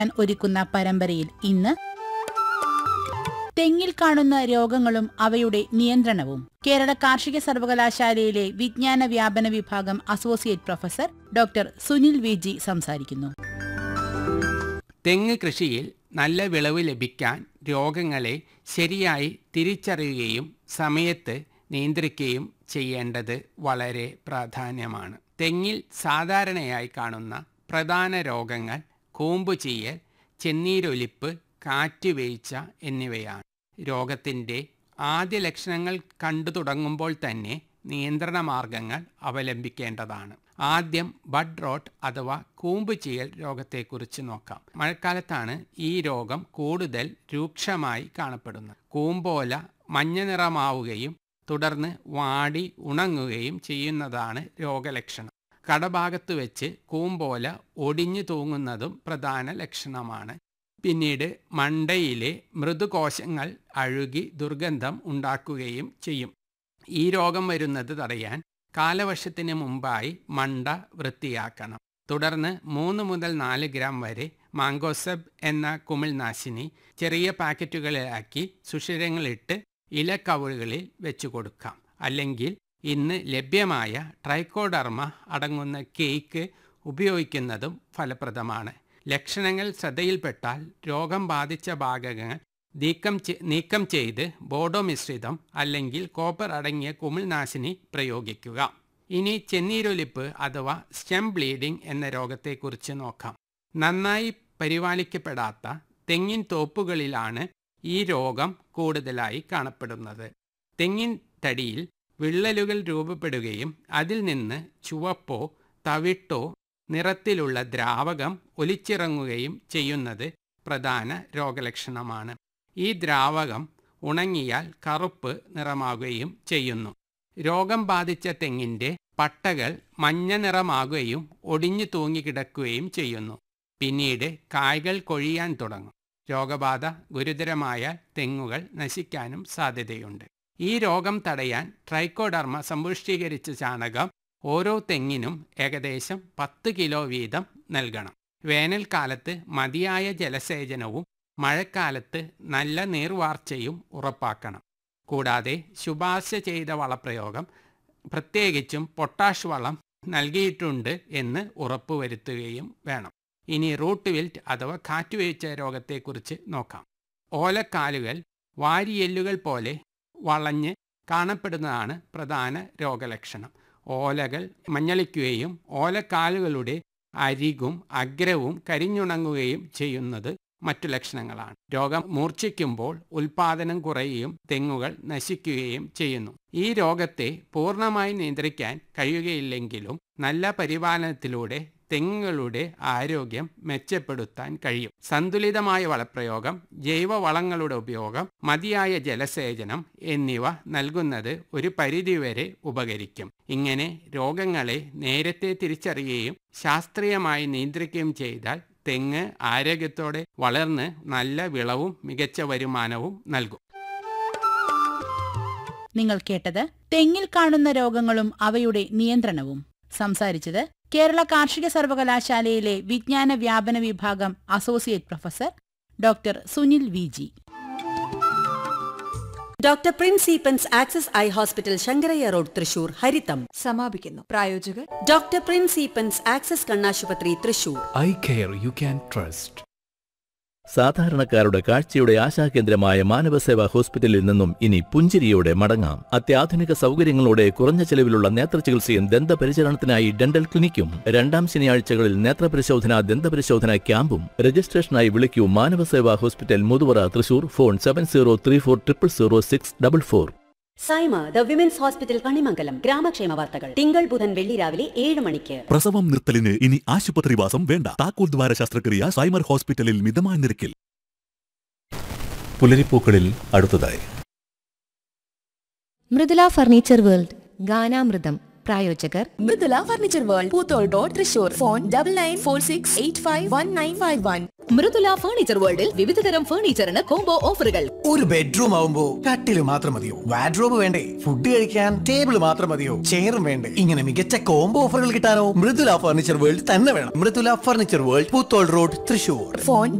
ഒരുക്കുന്ന പരമ്പരയിൽ ഇന്ന് തെങ്ങിൽ കാണുന്ന രോഗങ്ങളും അവയുടെ നിയന്ത്രണവും കേരള കാർഷിക സർവകലാശാലയിലെ വിജ്ഞാന വ്യാപന വിഭാഗം associate professor doctor Sunil V G സംസാരിക്കുന്നു തെങ്ങ് കൃഷിയിൽ നല്ല വിളവ് ലഭിക്കാൻ രോഗങ്ങളെ ശരിയായി തിരിച്ചറിയുകയും സമയത്ത് നിയന്ത്രിക്കുകയും ചെയ്യേണ്ടത് വളരെ പ്രാധാന്യമാണ് തെങ്ങിൽ സാധാരണയായി കാണുന്ന പ്രധാന രോഗങ്ങൾ കൂമ്പ് ചീയൽ ചെന്നീരൊലിപ്പ് കാറ്റുവീഴ്ച എന്നിവയാണ് രോഗത്തിൻ്റെ ആദ്യ ലക്ഷണങ്ങൾ കണ്ടു തുടങ്ങുമ്പോൾ തന്നെ നിയന്ത്രണ മാർഗങ്ങൾ അവലംബിക്കേണ്ടതാണ് ആദ്യം ബഡ് റോട്ട് അഥവാ കൂമ്പ് ചീയൽ രോഗത്തെക്കുറിച്ച് നോക്കാം മഴക്കാലത്താണ് ഈ രോഗം കൂടുതൽ രൂക്ഷമായി കാണപ്പെടുന്നത് കൂമ്പോല മഞ്ഞ നിറമാവുകയും തുടർന്ന് വാടി ഉണങ്ങുകയും ചെയ്യുന്നതാണ് രോഗലക്ഷണം കടഭാഗത്ത് വെച്ച് കൂമ്പോല ഒടിഞ്ഞു തൂങ്ങുന്നതും പ്രധാന ലക്ഷണമാണ് പിന്നീട് മണ്ടയിലെ മൃദുകോശങ്ങൾ അഴുകി ദുർഗന്ധം ഉണ്ടാക്കുകയും ചെയ്യും ഈ രോഗം വരുന്നത് തടയാൻ കാലവർഷത്തിന് മുമ്പായി മണ്ട വൃത്തിയാക്കണം തുടർന്ന് മൂന്ന് മുതൽ നാല് ഗ്രാം വരെ മാങ്കോസബ് എന്ന കുമിൾനാശിനി ചെറിയ പാക്കറ്റുകളിലാക്കി സുഷിരങ്ങളിട്ട് ഇലക്കവുകളിൽ വെച്ചു കൊടുക്കാം അല്ലെങ്കിൽ ഇന്ന് ലഭ്യമായ ട്രൈക്കോഡർമ അടങ്ങുന്ന കേക്ക് ഉപയോഗിക്കുന്നതും ഫലപ്രദമാണ് ലക്ഷണങ്ങൾ ശ്രദ്ധയിൽപ്പെട്ടാൽ രോഗം ബാധിച്ച ഭാഗങ്ങൾ നീക്കം നീക്കം ചെയ്ത് ബോഡോ മിശ്രിതം അല്ലെങ്കിൽ കോപ്പർ അടങ്ങിയ കുമിൾനാശിനി പ്രയോഗിക്കുക ഇനി ചെന്നീരൊലിപ്പ് അഥവാ സ്റ്റെം ബ്ലീഡിംഗ് എന്ന രോഗത്തെക്കുറിച്ച് നോക്കാം നന്നായി പരിപാലിക്കപ്പെടാത്ത തെങ്ങിൻ തോപ്പുകളിലാണ് ഈ രോഗം കൂടുതലായി കാണപ്പെടുന്നത് തെങ്ങിൻ തടിയിൽ വിള്ളലുകൾ രൂപപ്പെടുകയും അതിൽ നിന്ന് ചുവപ്പോ തവിട്ടോ നിറത്തിലുള്ള ദ്രാവകം ഒലിച്ചിറങ്ങുകയും ചെയ്യുന്നത് പ്രധാന രോഗലക്ഷണമാണ് ഈ ദ്രാവകം ഉണങ്ങിയാൽ കറുപ്പ് നിറമാകുകയും ചെയ്യുന്നു രോഗം ബാധിച്ച തെങ്ങിൻ്റെ പട്ടകൾ മഞ്ഞ നിറമാകുകയും ഒടിഞ്ഞു തൂങ്ങിക്കിടക്കുകയും ചെയ്യുന്നു പിന്നീട് കായ്കൾ കൊഴിയാൻ തുടങ്ങും രോഗബാധ ഗുരുതരമായ തെങ്ങുകൾ നശിക്കാനും സാധ്യതയുണ്ട് ഈ രോഗം തടയാൻ ട്രൈക്കോഡർമ സമ്പുഷ്ടീകരിച്ച ചാണകം ഓരോ തെങ്ങിനും ഏകദേശം പത്ത് കിലോ വീതം നൽകണം വേനൽക്കാലത്ത് മതിയായ ജലസേചനവും മഴക്കാലത്ത് നല്ല നീർവാർച്ചയും ഉറപ്പാക്കണം കൂടാതെ ശുപാർശ ചെയ്ത വളപ്രയോഗം പ്രത്യേകിച്ചും പൊട്ടാഷ് വളം നൽകിയിട്ടുണ്ട് എന്ന് ഉറപ്പുവരുത്തുകയും വേണം ഇനി റൂട്ട് വിൽറ്റ് അഥവാ കാറ്റുവീഴ്ച രോഗത്തെക്കുറിച്ച് നോക്കാം ഓലക്കാലുകൾ വാരിയെല്ലുകൾ പോലെ വളഞ്ഞ് കാണപ്പെടുന്നതാണ് പ്രധാന രോഗലക്ഷണം ഓലകൾ മഞ്ഞളിക്കുകയും ഓലക്കാലുകളുടെ അരികും അഗ്രവും കരിഞ്ഞുണങ്ങുകയും ചെയ്യുന്നത് മറ്റു ലക്ഷണങ്ങളാണ് രോഗം മൂർച്ഛിക്കുമ്പോൾ ഉൽപാദനം കുറയുകയും തെങ്ങുകൾ നശിക്കുകയും ചെയ്യുന്നു ഈ രോഗത്തെ പൂർണ്ണമായി നിയന്ത്രിക്കാൻ കഴിയുകയില്ലെങ്കിലും നല്ല പരിപാലനത്തിലൂടെ തെങ്ങുകളുടെ ആരോഗ്യം മെച്ചപ്പെടുത്താൻ കഴിയും സന്തുലിതമായ വളപ്രയോഗം ജൈവവളങ്ങളുടെ ഉപയോഗം മതിയായ ജലസേചനം എന്നിവ നൽകുന്നത് ഒരു പരിധിവരെ ഉപകരിക്കും ഇങ്ങനെ രോഗങ്ങളെ നേരത്തെ തിരിച്ചറിയുകയും ശാസ്ത്രീയമായി നിയന്ത്രിക്കുകയും ചെയ്താൽ തെങ്ങ് ആരോഗ്യത്തോടെ വളർന്ന് നല്ല വിളവും മികച്ച വരുമാനവും നൽകും നിങ്ങൾ കേട്ടത് തെങ്ങിൽ കാണുന്ന രോഗങ്ങളും അവയുടെ നിയന്ത്രണവും സംസാരിച്ചത് കേരള കാർഷിക സർവകലാശാലയിലെ വിജ്ഞാന വ്യാപന വിഭാഗം associate professor doctor Sunil V G doctor Prince Eapen's access eye hospital Shankaraiah road Thrissur ഹരിതം സമാപിക്കുന്നു പ്രായോജകർ ഡോക്ടർ പ്രിൻസ് ഈപ്പൻസ് ആക്സസ് കണ്ണാശുപത്രി Thrissur eye care you can trust സാധാരണക്കാരുടെ കാഴ്ചയുടെ ആശാകേന്ദ്രമായ മാനവസേവാ ഹോസ്പിറ്റലിൽ നിന്നും ഇനി പുഞ്ചിരിയോടെ മടങ്ങാം അത്യാധുനിക സൗകര്യങ്ങളോടെ കുറഞ്ഞ ചെലവിലുള്ള നേത്രചികിത്സയും ദന്തപരിചരണത്തിനായി ഡെന്റൽ ക്ലിനിക്കും രണ്ടാം ശനിയാഴ്ചകളിൽ നേത്രപരിശോധന ദന്തപരിശോധന ക്യാമ്പും രജിസ്ട്രേഷനായി വിളിക്കൂ Manavaseva hospital Muthuvara Thrissur phone seven zero three four triple zero six double four Saima the women's hospital Kanimangalam ഗ്രാമക്ഷേമ വാർത്തകൾ തിങ്കൾ ബുധൻ വെള്ളി രാവിലെ ഏഴ് മണിക്ക് പ്രസവം നിർത്തലിന് ഇനി ആശുപത്രിവാസം വേണ്ട താക്കോൽ ദ്വാര ശസ്ത്രക്രിയ സൈമർ ഹോസ്പിറ്റലിൽ മിതമായ നിരക്കിൽ പുലരിപ്പൂക്കളിൽ അടുത്തതായി മൃദുല ഫർണിച്ചർ വേൾഡ് ഗാനാമൃതം പ്രായോജകർ Mridula furniture world Poothole road Thrissur phone double nine four six eight five one nine five one Mridula furniture വേൾഡിൽ വിവിധതരം ഫർണിച്ചറിന് കോംബോ ഓഫറുകൾ ഒരു ബെഡ്റൂം ആവുമ്പോ കട്ടില് മാത്രം മതിയോ വാഡ്രോബ് വേണ്ടേ ഫുഡ് കഴിക്കാൻ ടേബിൾ മാത്രം മതിയോ ചെയറും വേണ്ടേ ഇങ്ങനെ മികച്ച കോംബോ ഓഫറുകൾ കിട്ടാനോ മൃദുല ഫർണിച്ചർ വേൾഡ് തന്നെ വേണം Mridula furniture world Poothole road Thrissur phone